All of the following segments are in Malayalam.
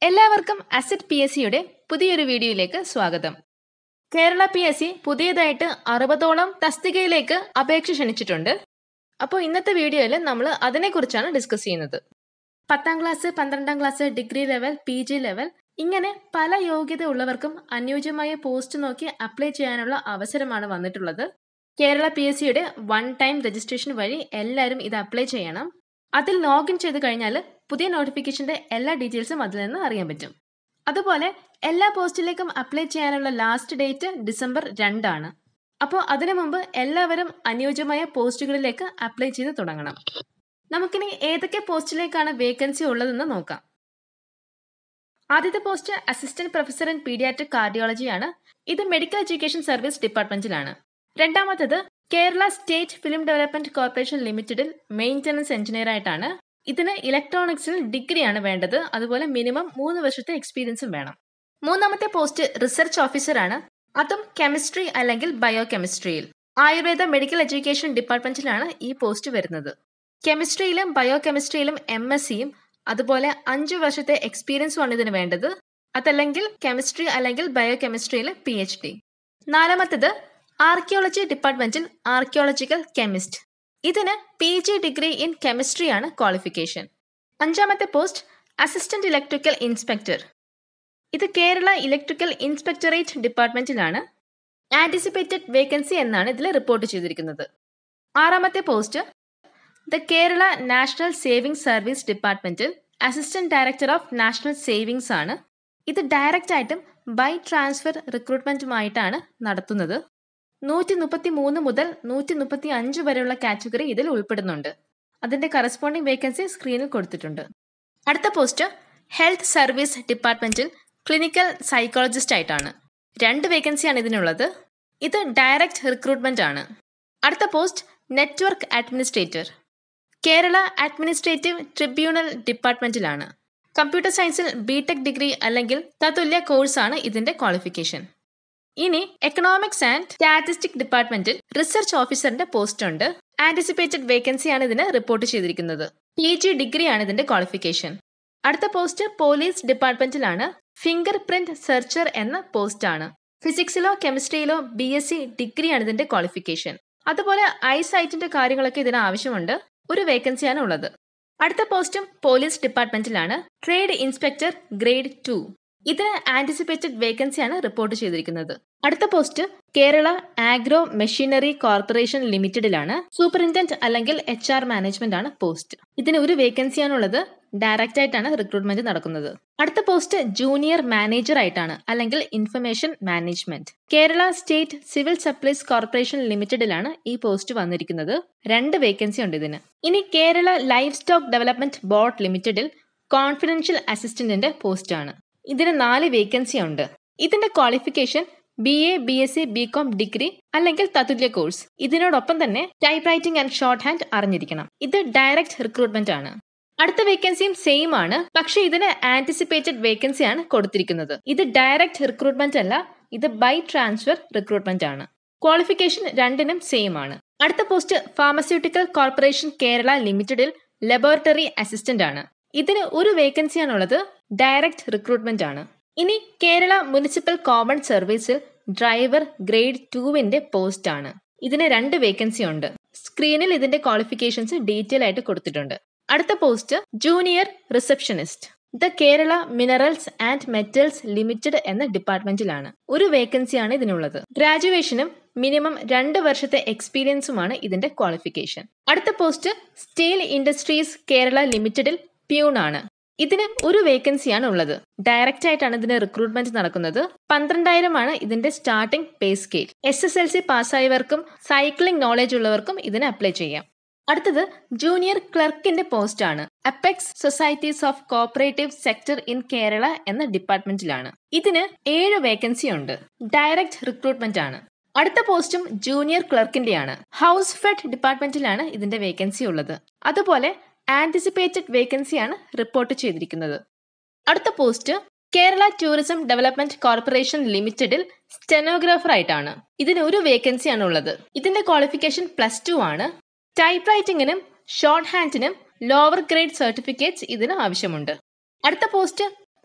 എല്ലാവർക്കും അസറ്റ് പി എസ് സിയുടെ പുതിയൊരു വീഡിയോയിലേക്ക് സ്വാഗതം കേരള പി എസ് സി പുതിയതായിട്ട് അറുപതോളം തസ്തികയിലേക്ക് അപേക്ഷ ക്ഷണിച്ചിട്ടുണ്ട് അപ്പോൾ ഇന്നത്തെ വീഡിയോയിൽ നമ്മൾ അതിനെക്കുറിച്ചാണ് ഡിസ്കസ് ചെയ്യുന്നത് പത്താം ക്ലാസ് പന്ത്രണ്ടാം class degree level P G level ഇങ്ങനെ പല യോഗ്യത ഉള്ളവർക്കും അനുയോജ്യമായ പോസ്റ്റ് നോക്കി അപ്ലൈ ചെയ്യാനുള്ള അവസരമാണ് വന്നിട്ടുള്ളത് കേരള പി എസ് സിയുടെ വൺ ടൈം രജിസ്ട്രേഷൻ വഴി എല്ലാവരും ഇത് അപ്ലൈ ചെയ്യണം അതിൽ ലോഗിൻ ചെയ്ത് കഴിഞ്ഞാൽ പുതിയ നോട്ടിഫിക്കേഷന്റെ എല്ലാ ഡീറ്റെയിൽസും അതിൽ നിന്ന് അറിയാൻ പറ്റും അതുപോലെ എല്ലാ പോസ്റ്റിലേക്കും അപ്ലൈ ചെയ്യാനുള്ള ലാസ്റ്റ് ഡേറ്റ് ഡിസംബർ രണ്ടാണ് അപ്പോൾ അതിനു മുമ്പ് എല്ലാവരും അനുയോജ്യമായ പോസ്റ്റുകളിലേക്ക് അപ്ലൈ ചെയ്ത് തുടങ്ങണം നമുക്കിനി ഏതൊക്കെ പോസ്റ്റിലേക്കാണ് വേക്കൻസി ഉള്ളതെന്ന് നോക്കാം ആദ്യത്തെ post assistant professor in paediatric കാർഡിയോളജിയാണ് ഇത് മെഡിക്കൽ എഡ്യൂക്കേഷൻ സർവീസ് ഡിപ്പാർട്ട്മെന്റിലാണ് രണ്ടാമത്തത് Kerala state film development corporation ലിമിറ്റഡിൽ മെയിൻ്റനൻസ് എഞ്ചിനീയർ ആയിട്ടാണ് ഇതിന് ഇലക്ട്രോണിക്സിൽ ഡിഗ്രിയാണ് വേണ്ടത് അതുപോലെ മിനിമം മൂന്ന് വർഷത്തെ എക്സ്പീരിയൻസും വേണം മൂന്നാമത്തെ പോസ്റ്റ് റിസർച്ച് ഓഫീസറാണ് അതും കെമിസ്ട്രി അല്ലെങ്കിൽ ബയോ കെമിസ്ട്രിയിൽ ആയുർവേദ മെഡിക്കൽ എഡ്യൂക്കേഷൻ ഡിപ്പാർട്ട്മെന്റിലാണ് ഈ പോസ്റ്റ് വരുന്നത് കെമിസ്ട്രിയിലും ബയോ കെമിസ്ട്രിയിലും എം എസ് സിയും അതുപോലെ അഞ്ചു വർഷത്തെ എക്സ്പീരിയൻസുമാണ് ഇതിന് വേണ്ടത് അതല്ലെങ്കിൽ കെമിസ്ട്രി അല്ലെങ്കിൽ ബയോ കെമിസ്ട്രിയിൽ പി എച്ച് ഡി നാലാമത്തത് ആർക്കിയോളജി ഡിപ്പാർട്ട്മെന്റിൽ ആർക്കിയോളജിക്കൽ കെമിസ്റ്റ് ഇതിന് പി ജി ഡിഗ്രി ഇൻ കെമിസ്ട്രിയാണ് ക്വാളിഫിക്കേഷൻ അഞ്ചാമത്തെ പോസ്റ്റ് അസിസ്റ്റന്റ് ഇലക്ട്രിക്കൽ ഇൻസ്പെക്ടർ ഇത് കേരള ഇലക്ട്രിക്കൽ ഇൻസ്പെക്ടറേറ്റ് ഡിപ്പാർട്ട്മെന്റിലാണ് ആന്റിസിപ്പേറ്റഡ് വേക്കൻസി എന്നാണ് ഇതിൽ റിപ്പോർട്ട് ചെയ്തിരിക്കുന്നത് ആറാമത്തെ post the Kerala national saving service ഡിപ്പാർട്ട്മെന്റിൽ assistant director of national savings ആണ് ഇത് ഡയറക്റ്റ് ആയിട്ടും ബൈ ട്രാൻസ്ഫർ റിക്രൂട്ട്മെന്റുമായിട്ടാണ് നടത്തുന്നത് നൂറ്റി മുപ്പത്തി മൂന്ന് മുതൽ നൂറ്റി മുപ്പത്തി അഞ്ച് വരെയുള്ള കാറ്റഗറി ഇതിൽ ഉൾപ്പെടുന്നുണ്ട് അതിന്റെ കറസ്പോണ്ടിങ് വേക്കൻസി സ്ക്രീനിൽ കൊടുത്തിട്ടുണ്ട് അടുത്ത പോസ്റ്റ് ഹെൽത്ത് സർവീസ് ഡിപ്പാർട്ട്മെന്റിൽ ക്ലിനിക്കൽ സൈക്കോളജിസ്റ്റ് ആയിട്ടാണ് രണ്ട് വേക്കൻസിയാണ് ഇതിനുള്ളത് ഇത് ഡയറക്റ്റ് റിക്രൂട്ട്മെന്റ് ആണ് അടുത്ത post network administrator Kerala administrative tribunal ഡിപ്പാർട്ട്മെന്റിലാണ് കമ്പ്യൂട്ടർ സയൻസിൽ ബിടെക് ഡിഗ്രി അല്ലെങ്കിൽ തതുല്യ കോഴ്സാണ് ഇതിന്റെ ക്വാളിഫിക്കേഷൻ ഇനി എക്കണോമിക്സ് ആൻഡ് സ്റ്റാറ്റിസ്റ്റിക് ഡിപ്പാർട്ട്മെന്റിൽ റിസർച്ച് ഓഫീസറിന്റെ പോസ്റ്റ് ഉണ്ട് ആന്റിസിപ്പേറ്റഡ് വേക്കൻസിയാണ് ഇതിന് റിപ്പോർട്ട് ചെയ്തിരിക്കുന്നത് പി ജി ഡിഗ്രിയാണ് ഇതിന്റെ ക്വാളിഫിക്കേഷൻ അടുത്ത പോസ്റ്റ് പോലീസ് ഡിപ്പാർട്ട്മെന്റിലാണ് ഫിംഗർ പ്രിന്റ് സെർച്ചർ എന്ന പോസ്റ്റ് ആണ് ഫിസിക്സിലോ കെമിസ്ട്രിയിലോ ബി എസ് സി ഡിഗ്രിയാണ് ഇതിന്റെ ക്വാളിഫിക്കേഷൻ അതുപോലെ ഐ സൈറ്റിന്റെ കാര്യങ്ങളൊക്കെ ഇതിന് ആവശ്യമുണ്ട് ഒരു വേക്കൻസിയാണ് ഉള്ളത് അടുത്ത പോസ്റ്റും പോലീസ് ഡിപ്പാർട്ട്മെന്റിലാണ് ട്രേഡ് ഇൻസ്പെക്ടർ ഗ്രേഡ് ടു ഇതിന് ആന്റിസിപ്പേറ്റഡ് വേക്കൻസിയാണ് റിപ്പോർട്ട് ചെയ്തിരിക്കുന്നത് അടുത്ത post Kerala agro machinery corporation ലിമിറ്റഡിലാണ് സൂപ്പറിൻറ്റൻഡന്റ് അല്ലെങ്കിൽ എച്ച് ആർ മാനേജ്മെന്റ് ആണ് പോസ്റ്റ് ഇതിന് ഒരു വേക്കൻസിയാണുള്ളത് ഡയറക്റ്റ് ആയിട്ടാണ് റിക്രൂട്ട്മെന്റ് നടക്കുന്നത് അടുത്ത പോസ്റ്റ് ജൂനിയർ മാനേജർ ആയിട്ടാണ് അല്ലെങ്കിൽ information management Kerala state civil supplies corporation ലിമിറ്റഡിലാണ് ഈ പോസ്റ്റ് വന്നിരിക്കുന്നത് രണ്ട് വേക്കൻസി ഉണ്ട് ഇതിന് ഇനി Kerala life stock development board ലിമിറ്റഡിൽ കോൺഫിഡൻഷ്യൽ അസിസ്റ്റന്റിന്റെ പോസ്റ്റ് ആണ് ഇതിന് നാല് വേക്കൻസി ഉണ്ട് ഇതിന്റെ qualification B A B S C B com degree അല്ലെങ്കിൽ തതുല്യ കോഴ്സ് ഇതിനോടൊപ്പം തന്നെ type writing and short hand അറിഞ്ഞിരിക്കണം ഇത് ഡയറക്റ്റ് റിക്രൂട്ട്മെന്റ് ആണ് അടുത്ത വേക്കൻസിയും സെയിം ആണ് പക്ഷെ ഇതിന് ആന്റിസിപ്പേറ്റഡ് വേക്കൻസി ആണ് കൊടുത്തിരിക്കുന്നത് ഇത് ഡയറക്റ്റ് റിക്രൂട്ട്മെന്റ് അല്ല ഇത് ബൈ ട്രാൻസ്ഫർ റിക്രൂട്ട്മെന്റ് ആണ് ക്വാളിഫിക്കേഷൻ രണ്ടിനും സെയിം ആണ് അടുത്ത പോസ്റ്റ് ഫാർമസ്യൂട്ടിക്കൽ കോർപ്പറേഷൻ കേരള ലിമിറ്റഡിൽ ലബോറട്ടറി അസിസ്റ്റന്റ് ആണ് ഇതിന് ഒരു വേക്കൻസിയാണുള്ളത് ഡയറക്റ്റ് റിക്രൂട്ട്മെന്റ് ആണ് ഇനി കേരള മുനിസിപ്പൽ കോമൺ സർവീസിൽ ഡ്രൈവർ ഗ്രേഡ് ടുവിന്റെ പോസ്റ്റ് ആണ് ഇതിന് രണ്ട് വേക്കൻസി ഉണ്ട് സ്ക്രീനിൽ ഇതിന്റെ ക്വാളിഫിക്കേഷൻസ് ഡീറ്റെയിൽ ആയിട്ട് കൊടുത്തിട്ടുണ്ട് അടുത്ത post junior receptionist the Kerala minerals and metals limited എന്ന ഡിപ്പാർട്ട്മെന്റിലാണ് ഒരു വേക്കൻസിയാണ് ഇതിനുള്ളത് ഗ്രാജുവേഷനും മിനിമം രണ്ട് വർഷത്തെ എക്സ്പീരിയൻസുമാണ് ഇതിന്റെ ക്വാളിഫിക്കേഷൻ അടുത്ത പോസ്റ്റ് സ്റ്റീൽ ഇൻഡസ്ട്രീസ് കേരള ലിമിറ്റഡിൽ പ്യൂൺ ആണ് ഇതിന് ഒരു വേക്കൻസിയാണ് ഉള്ളത് ഡയറക്റ്റ് ആയിട്ടാണ് ഇതിന് റിക്രൂട്ട്മെന്റ് നടക്കുന്നത് പന്ത്രണ്ടായിരം ആണ് ഇതിന്റെ starting pay scale S S L C പാസ്സായവർക്കും സൈക്ലിംഗ് നോളജ് ഉള്ളവർക്കും ഇതിന് അപ്ലൈ ചെയ്യാം അടുത്തത് ജൂനിയർ ക്ലർക്കിന്റെ പോസ്റ്റ് ആണ് apex societies of cooperative sector in Kerala എന്ന ഡിപ്പാർട്ട്മെന്റിലാണ് ഇതിന് ഏഴ് വേക്കൻസി ഉണ്ട് ഡയറക്റ്റ് റിക്രൂട്ട്മെന്റ് ആണ് അടുത്ത പോസ്റ്റും ജൂനിയർ ക്ലർക്കിന്റെയാണ് ഹൗസ് ഫെഡ് ഡിപ്പാർട്ട്മെന്റിലാണ് ഇതിന്റെ വേക്കൻസി ഉള്ളത് അതുപോലെ ആന്റിസിപ്പേറ്റഡ് വേക്കൻസിയാണ് റിപ്പോർട്ട് ചെയ്തിരിക്കുന്നത് അടുത്ത post Kerala tourism development corporation ലിമിറ്റഡിൽ സ്റ്റെനോഗ്രാഫർ ആയിട്ടാണ് ഇതിന് ഒരു വേക്കൻസിയാണ് ഉള്ളത് ഇതിന്റെ ക്വാളിഫിക്കേഷൻ പ്ലസ് ടു ആണ് ടൈപ്പ് റൈറ്റിംഗിനും ഷോർട്ട് ഹാൻഡിനും ലോവർ ഗ്രേഡ് സർട്ടിഫിക്കറ്റ്സ് ഇതിന് ആവശ്യമുണ്ട് അടുത്ത post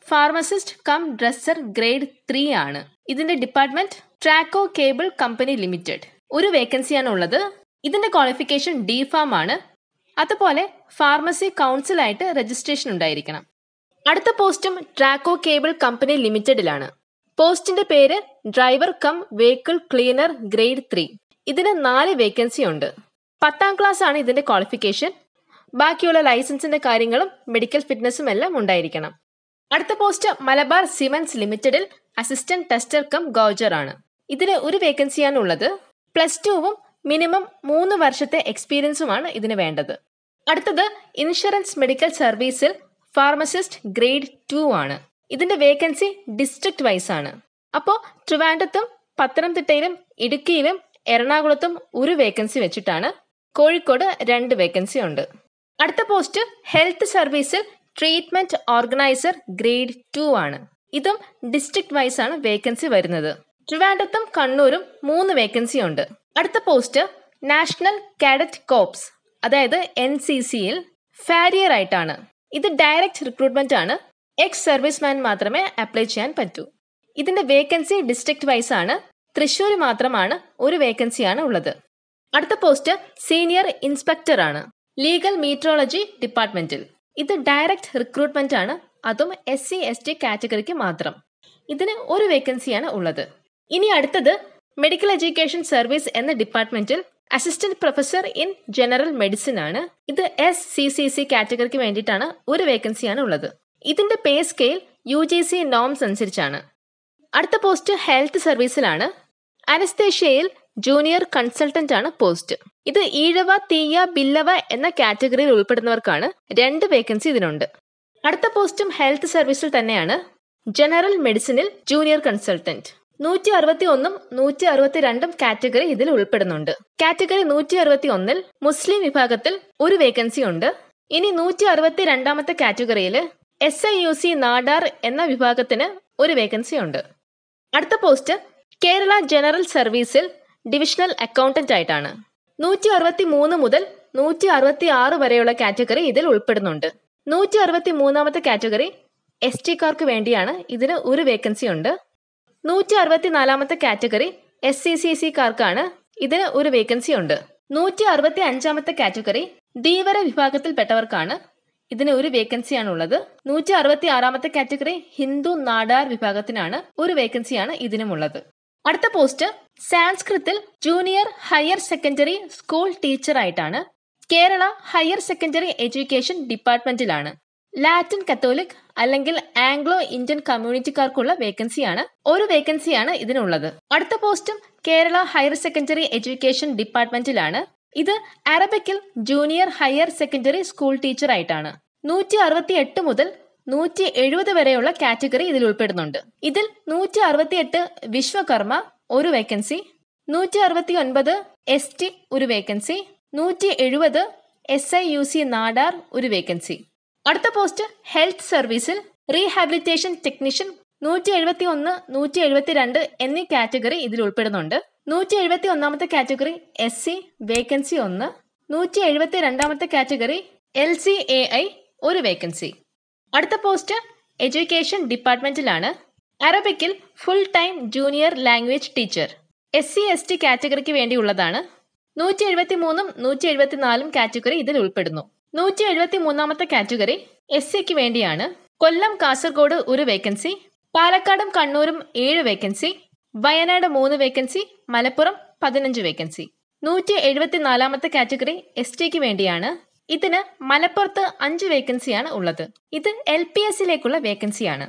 pharmacist cum dresser grade three ആണ് ഇതിന്റെ department Traco cable company limited ഒരു വേക്കൻസിയാണ് ഉള്ളത് ഇതിന്റെ ക്വാളിഫിക്കേഷൻ ഡി ഫാം ആണ് അതുപോലെ ഫാർമസി കൗൺസിലായിട്ട് രജിസ്ട്രേഷൻ ഉണ്ടായിരിക്കണം അടുത്ത പോസ്റ്റും ട്രാക്കോ കേബിൾ കമ്പനി ലിമിറ്റഡിലാണ് പോസ്റ്റിന്റെ പേര് driver cum vehicle cleaner grade three ഇതിന് നാല് വേക്കൻസി ഉണ്ട് പത്താം ക്ലാസ് ആണ് ഇതിന്റെ ക്വാളിഫിക്കേഷൻ ബാക്കിയുള്ള ലൈസൻസിന്റെ കാര്യങ്ങളും മെഡിക്കൽ ഫിറ്റ്നസും എല്ലാം ഉണ്ടായിരിക്കണം അടുത്ത പോസ്റ്റ് മലബാർ സിമൻസ് ലിമിറ്റഡിൽ അസിസ്റ്റന്റ് ടെസ്റ്റർ കം ഗോജർ ആണ് ഇതിന് ഒരു വേക്കൻസിയാണ് ഉള്ളത് പ്ലസ് ടുവും മിനിമം മൂന്ന് വർഷത്തെ എക്സ്പീരിയൻസുമാണ് ഇതിന് വേണ്ടത് അടുത്തത് ഇൻഷുറൻസ് മെഡിക്കൽ സർവീസിൽ ഫാർമസിസ്റ്റ് ഗ്രേഡ് ടു ആണ് ഇതിന്റെ വേക്കൻസി ഡിസ്ട്രിക്ട് വൈസ് ആണ് അപ്പോൾ ട്രിവാൻഡത്തും പത്തനംതിട്ടയിലും ഇടുക്കിയിലും എറണാകുളത്തും ഒരു വേക്കൻസി വെച്ചിട്ടാണ് കോഴിക്കോട് രണ്ട് വേക്കൻസി ഉണ്ട് അടുത്ത പോസ്റ്റ് ഹെൽത്ത് സർവീസിൽ ട്രീറ്റ്മെന്റ് ഓർഗനൈസർ ഗ്രേഡ് ടു ആണ് ഇതും ഡിസ്ട്രിക്ട് വൈസ് ആണ് വേക്കൻസി വരുന്നത് ട്രിവാൻഡത്തും കണ്ണൂരും മൂന്ന് വേക്കൻസി ഉണ്ട് അടുത്ത പോസ്റ്റ് നാഷണൽ കാഡറ്റ് കോപ്സ് അതായത് എൻ സി സിയിൽ ഫാരിയർ ആയിട്ടാണ് ഇത് ഡയറക്റ്റ് റിക്രൂട്ട്മെന്റ് ആണ് എക്സ് സർവീസ്മാൻ മാത്രമേ അപ്ലൈ ചെയ്യാൻ പറ്റൂ ഇതിന്റെ വേക്കൻസി ഡിസ്ട്രിക്ട് വൈസ് ആണ് തൃശ്ശൂർ മാത്രമാണ് ഒരു വേക്കൻസിയാണ് ഉള്ളത് അടുത്ത പോസ്റ്റ് സീനിയർ ഇൻസ്പെക്ടർ ആണ് ലീഗൽ മീട്രോളജി ഡിപ്പാർട്ട്മെന്റിൽ ഇത് ഡയറക്റ്റ് റിക്രൂട്ട്മെന്റ് ആണ് അതും എസ് സി എസ് ടി കാറ്റഗറിക്ക് മാത്രം ഇതിന് ഒരു വേക്കൻസിയാണ് ഉള്ളത് ഇനി അടുത്തത് മെഡിക്കൽ എഡ്യൂക്കേഷൻ സർവീസ് എന്ന ഡിപ്പാർട്ട്മെന്റിൽ assistant professor in general medicine ആണ് ഇത് എസ് സി സി സി കാറ്റഗറിക്ക് വേണ്ടിയിട്ടാണ് ഒരു വേക്കൻസിയാണ് ഉള്ളത് ഇതിന്റെ pay scale U G C norms അനുസരിച്ചാണ് അടുത്ത പോസ്റ്റ് ഹെൽത്ത് സർവീസിലാണ് അനസ്തേഷ്യയിൽ ജൂനിയർ കൺസൾട്ടന്റ് ആണ് പോസ്റ്റ് ഇത് ഈഴവ തീയ ബില്ലവ എന്ന കാറ്റഗറിയിൽ ഉൾപ്പെടുന്നവർക്കാണ് രണ്ട് വേക്കൻസി ഇതിനുണ്ട് അടുത്ത പോസ്റ്റും ഹെൽത്ത് സർവീസിൽ തന്നെയാണ് ജനറൽ മെഡിസിനിൽ ജൂനിയർ കൺസൾട്ടന്റ് നൂറ്റി അറുപത്തി ഒന്നും നൂറ്റി അറുപത്തി രണ്ടും കാറ്റഗറി ഇതിൽ ഉൾപ്പെടുന്നുണ്ട് കാറ്റഗറി നൂറ്റി അറുപത്തി ഒന്നിൽ മുസ്ലിം വിഭാഗത്തിൽ ഒരു വേക്കൻസി ഉണ്ട് ഇനി നൂറ്റി അറുപത്തി രണ്ടാമത്തെ കാറ്റഗറിയിൽ S I U C Nadar എന്ന വിഭാഗത്തിന് ഒരു വേക്കൻസി ഉണ്ട് അടുത്ത പോസ്റ്റ് കേരള ജനറൽ സർവീസിൽ ഡിവിഷണൽ അക്കൗണ്ടന്റ് ആയിട്ടാണ് നൂറ്റി അറുപത്തി മൂന്ന് മുതൽ നൂറ്റി അറുപത്തി ആറ് വരെയുള്ള കാറ്റഗറി ഇതിൽ ഉൾപ്പെടുന്നുണ്ട് നൂറ്റി അറുപത്തി മൂന്നാമത്തെ കാറ്റഗറി എസ് ടിക്കാർക്ക് വേണ്ടിയാണ് ഇതിന് ഒരു വേക്കൻസി ഉണ്ട് നൂറ്റി അറുപത്തി നാലാമത്തെ കാറ്റഗറി എസ് സി സി സിക്കാർക്കാണ് ഇതിന് ഒരു വേക്കൻസി ഉണ്ട് നൂറ്റി അറുപത്തി അഞ്ചാമത്തെ കാറ്റഗറി ധീവര വിഭാഗത്തിൽപ്പെട്ടവർക്കാണ് ഇതിന് ഒരു വേക്കൻസിയാണ് ഉള്ളത് നൂറ്റി അറുപത്തി ആറാമത്തെ കാറ്റഗറി ഹിന്ദു നാടാർ വിഭാഗത്തിനാണ് ഒരു വേക്കൻസിയാണ് ഇതിനുമുള്ളത് അടുത്ത പോസ്റ്റ് സാൻസ്കൃത്തിൽ junior higher secondary school teacher ആയിട്ടാണ് കേരള ഹയർ സെക്കൻഡറി എഡ്യൂക്കേഷൻ ഡിപ്പാർട്ട്മെന്റിലാണ് ലാറ്റിൻ കത്തോലിക് അല്ലെങ്കിൽ ആംഗ്ലോ ഇന്ത്യൻ കമ്മ്യൂണിറ്റിക്കാർക്കുള്ള വേക്കൻസിയാണ് ഒരു വേക്കൻസിയാണ് ഇതിനുള്ളത് അടുത്ത പോസ്റ്റും കേരള ഹയർ സെക്കൻഡറി എഡ്യൂക്കേഷൻ ഡിപ്പാർട്ട്മെന്റിലാണ് ഇത് അറബിക്കിൽ junior higher secondary school teacher ആയിട്ടാണ് നൂറ്റി അറുപത്തി എട്ട് മുതൽ നൂറ്റി എഴുപത് വരെയുള്ള കാറ്റഗറി ഇതിൽ ഉൾപ്പെടുന്നുണ്ട് ഇതിൽ നൂറ്റി അറുപത്തി എട്ട് വിശ്വകർമ്മ ഒരു വേക്കൻസി നൂറ്റി അറുപത്തി ഒൻപത് എസ് ടി ഒരു വേക്കൻസി നൂറ്റി എഴുപത് S I U C Nadar ഒരു വേക്കൻസി അടുത്ത പോസ്റ്റ് ഹെൽത്ത് സർവീസിൽ റീഹാബിലിറ്റേഷൻ ടെക്നീഷ്യൻ നൂറ്റി എഴുപത്തി ഒന്ന് നൂറ്റി എഴുപത്തി രണ്ട് എന്നീ കാറ്റഗറി ഇതിൽ ഉൾപ്പെടുന്നുണ്ട് നൂറ്റി എഴുപത്തി ഒന്നാമത്തെ കാറ്റഗറി എസ് സി വേക്കൻസി ഒന്ന് നൂറ്റി എഴുപത്തി രണ്ടാമത്തെ category L C A I ഒരു വേക്കൻസി അടുത്ത പോസ്റ്റ് എഡ്യൂക്കേഷൻ ഡിപ്പാർട്ട്മെന്റിലാണ് അറബിക്കിൽ full time junior language teacher S C S T കാറ്റഗറിക്ക് വേണ്ടിയുള്ളതാണ് നൂറ്റി എഴുപത്തി മൂന്നും നൂറ്റി എഴുപത്തി നാലും കാറ്റഗറി ഇതിൽ ഉൾപ്പെടുന്നു നൂറ്റി എഴുപത്തി മൂന്നാമത്തെ കാറ്റഗറി എസ് സിക്ക് വേണ്ടിയാണ് കൊല്ലം കാസർഗോഡ് ഒരു വേക്കൻസി പാലക്കാടും കണ്ണൂരും ഏഴ് വേക്കൻസി വയനാട് മൂന്ന് വേക്കൻസി മലപ്പുറം പതിനഞ്ച് വേക്കൻസി നൂറ്റി എഴുപത്തിനാലാമത്തെ കാറ്റഗറി എസ് ടിക്ക് വേണ്ടിയാണ് ഇതിന് മലപ്പുറത്ത് അഞ്ച് വേക്കൻസിയാണ് ഉള്ളത് ഇത് എൽ പി എസിലേക്കുള്ള വേക്കൻസിയാണ്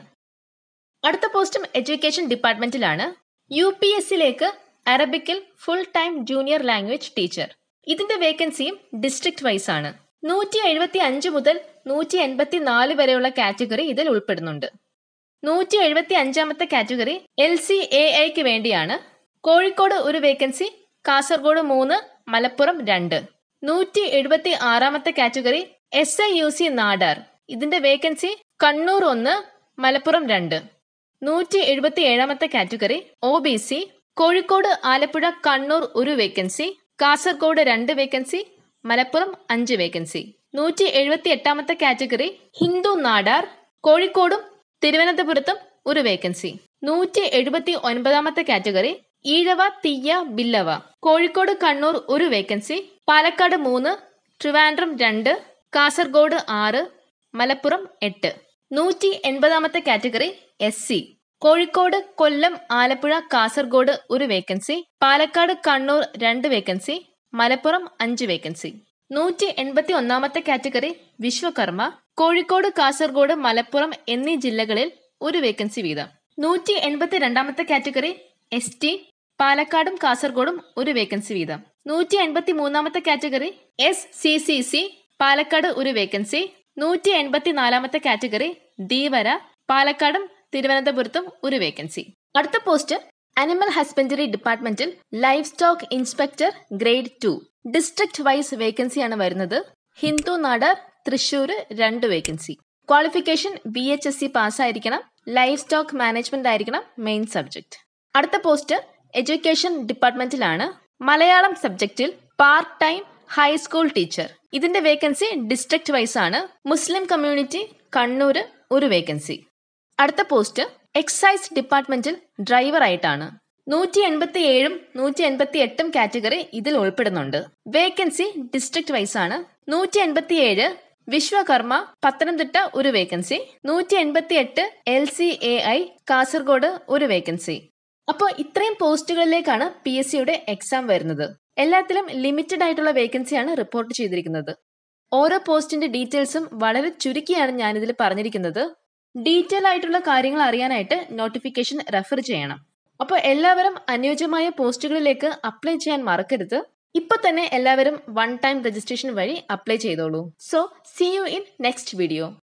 അടുത്ത പോസ്റ്റും എഡ്യൂക്കേഷൻ ഡിപ്പാർട്ട്മെന്റിലാണ് യു പി എസിലേക്ക് അറബിക്കിൽ full time junior language teacher ഇതിന്റെ വേക്കൻസിയും ഡിസ്ട്രിക്ട് വൈസ് ആണ് നൂറ്റി എഴുപത്തി അഞ്ച് മുതൽ നൂറ്റി എൺപത്തി നാല് വരെയുള്ള കാറ്റഗറി ഇതിൽ ഉൾപ്പെടുന്നുണ്ട് നൂറ്റി എഴുപത്തി അഞ്ചാമത്തെ കാറ്റഗറി എൽ സി എ ഐക്ക് വേണ്ടിയാണ് കോഴിക്കോട് ഒരു വേക്കൻസി കാസർഗോഡ് മൂന്ന് മലപ്പുറം രണ്ട് നൂറ്റി എഴുപത്തി ആറാമത്തെ category S I U C Nadar ഇതിന്റെ വേക്കൻസി കണ്ണൂർ ഒന്ന് മലപ്പുറം രണ്ട് നൂറ്റി എഴുപത്തി ഏഴാമത്തെ category O B C Kozhikode Alappuzha Kannur ഒരു വേക്കൻസി കാസർഗോഡ് രണ്ട് വേക്കൻസി മലപ്പുറം അഞ്ച് വേക്കൻസി നൂറ്റി എഴുപത്തി എട്ടാമത്തെ കാറ്റഗറി ഹിന്ദു നാടാർ കോഴിക്കോടും തിരുവനന്തപുരത്തും ഒരു വേക്കൻസി നൂറ്റി എഴുപത്തി ഒൻപതാമത്തെ കാറ്റഗറി ഈഴവ തീയ ബില്ലവ കോഴിക്കോട് കണ്ണൂർ ഒരു വേക്കൻസി പാലക്കാട് മൂന്ന് ട്രിവാൻഡ്രം രണ്ട് കാസർഗോഡ് ആറ് മലപ്പുറം എട്ട് നൂറ്റി എൺപതാമത്തെ category S C Kozhikode Kollam Alappuzha Kasaragod ഒരു വേക്കൻസി പാലക്കാട് കണ്ണൂർ രണ്ട് വേക്കൻസി മലപ്പുറം അഞ്ച് വേക്കൻസി നൂറ്റി എൺപത്തി ഒന്നാമത്തെ കാറ്റഗറി വിശ്വകർമ്മ കോഴിക്കോട് കാസർഗോഡ് മലപ്പുറം എന്നീ ജില്ലകളിൽ ഒരു വേക്കൻസി വീതം നൂറ്റി എൺപത്തി രണ്ടാമത്തെ കാറ്റഗറി എസ് ടി പാലക്കാടും കാസർഗോഡും ഒരു വേക്കൻസി വീതം നൂറ്റി എൺപത്തി മൂന്നാമത്തെ category S C C C Palakkad ഒരു വേക്കൻസി നൂറ്റി എൺപത്തി നാലാമത്തെ കാറ്റഗറി ധീവര പാലക്കാടും തിരുവനന്തപുരത്തും ഒരു വേക്കൻസി അടുത്ത പോസ്റ്റ് അനിമൽ ഹസ്ബൻഡറി ഡിപ്പാർട്ട്മെന്റിൽ life stock inspector grade two district wise വേക്കൻസിയാണ് വരുന്നത് ഹിന്ദു നാടർ തൃശൂർ രണ്ട് vacancy qualification B H S C പാസ്സായിരിക്കണം ലൈഫ് സ്റ്റോക്ക് മാനേജ്മെന്റ് ആയിരിക്കണം മെയിൻ സബ്ജക്ട് അടുത്ത പോസ്റ്റ് എഡ്യൂക്കേഷൻ ഡിപ്പാർട്ട്മെന്റിലാണ് മലയാളം സബ്ജക്റ്റിൽ പാർട്ട് ടൈം ഹൈസ്കൂൾ ടീച്ചർ ഇതിന്റെ വേക്കൻസി ഡിസ്ട്രിക്ട് വൈസ് ആണ് മുസ്ലിം കമ്മ്യൂണിറ്റി കണ്ണൂര് ഒരു വേക്കൻസി അടുത്ത പോസ്റ്റ് എക്സൈസ് ഡിപ്പാർട്ട്മെന്റിൽ ഡ്രൈവർ ആയിട്ടാണ് നൂറ്റി എൺപത്തി ഏഴും നൂറ്റി എൺപത്തി എട്ടും കാറ്റഗറി ഇതിൽ ഉൾപ്പെടുന്നുണ്ട് വേക്കൻസി ഡിസ്ട്രിക്ട് വൈസ് ആണ് നൂറ്റി എൺപത്തി ഏഴ് വിശ്വകർമ്മ പത്തനംതിട്ട ഒരു വേക്കൻസി നൂറ്റി എൺപത്തി എട്ട് L C A I Kasaragod ഒരു വേക്കൻസി അപ്പോൾ ഇത്രയും പോസ്റ്റുകളിലേക്കാണ് പി എസ് സിയുടെ എക്സാം വരുന്നത് എല്ലാത്തിലും ലിമിറ്റഡ് ആയിട്ടുള്ള വേക്കൻസിയാണ് റിപ്പോർട്ട് ചെയ്തിരിക്കുന്നത് ഓരോ പോസ്റ്റിന്റെ ഡീറ്റെയിൽസും വളരെ ചുരുക്കിയാണ് ഞാനിതിൽ പറഞ്ഞിരിക്കുന്നത് ഡീറ്റെയിൽ ആയിട്ടുള്ള കാര്യങ്ങൾ അറിയാനായിട്ട് നോട്ടിഫിക്കേഷൻ റെഫർ ചെയ്യണം അപ്പോൾ എല്ലാവരും അനുയോജ്യമായ പോസ്റ്റുകളിലേക്ക് അപ്ലൈ ചെയ്യാൻ മറക്കരുത് ഇപ്പൊ തന്നെ എല്ലാവരും വൺ ടൈം രജിസ്ട്രേഷൻ വഴി അപ്ലൈ ചെയ്തോളൂ so see you in next video